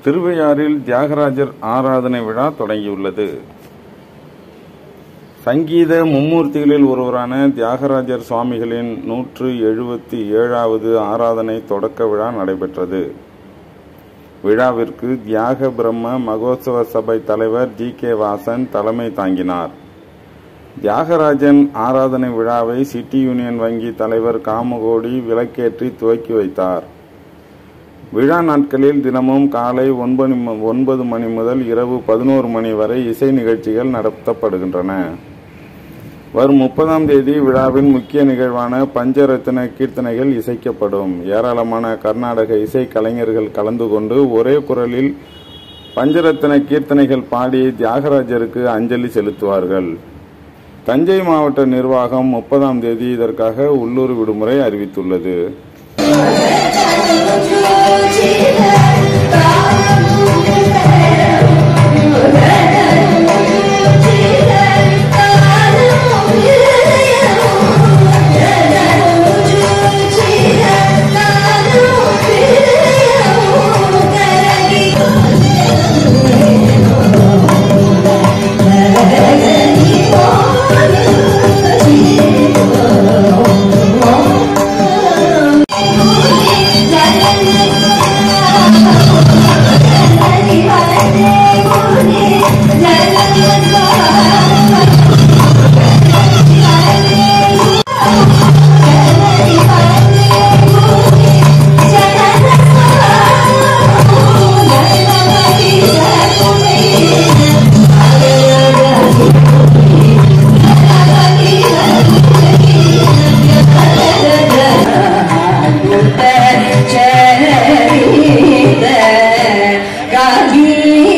திருவையாறில் தியாகராஜர் ஆராதனை விழா தொடங்கியுள்ளது சங்கீத மும்மூர்த்திகளில் ஒருவரான தியாகராஜர் சுவாமிகளின் நூற்று எழுபத்தி ஏழாவது ஆராதனை தொடக்க விழா நடைபெற்றது விழாவிற்கு தியாக பிரம்ம மகோத்சவ சபை தலைவர் ஜி கே வாசன் தலைமை தாங்கினார் தியாகராஜன் ஆராதனை விழாவை சிட்டி யூனியன் வங்கி தலைவர் காமகோடி விளக்கேற்றி துவக்கி வைத்தார் விழா நாட்களில் தினமும் காலை ஒன்பது ம- ஒன்பது மணி முதல் இரவு பதினோரு மணி வரை இசை நிகழ்ச்சிகள் நடத்தப்படுகின்றன வரும் முப்பதாம் தேதி விழாவின் முக்கிய நிகழ்வான பஞ்சரத்ன கீர்த்தனைகள் இசைக்கப்படும் ஏராளமான கர்நாடக இசை கலைஞர்கள் கலந்து கொண்டு ஒரே குரலில் பஞ்சரத்ன கீர்த்தனைகள் பாடி தியாகராஜருக்கு அஞ்சலி செலுத்துவார்கள் தஞ்சை மாவட்ட நிர்வாகம் முப்பதாம் தேதி இதற்காக உள்ளூர் விடுமுறை அறிவித்துள்ளது Gabi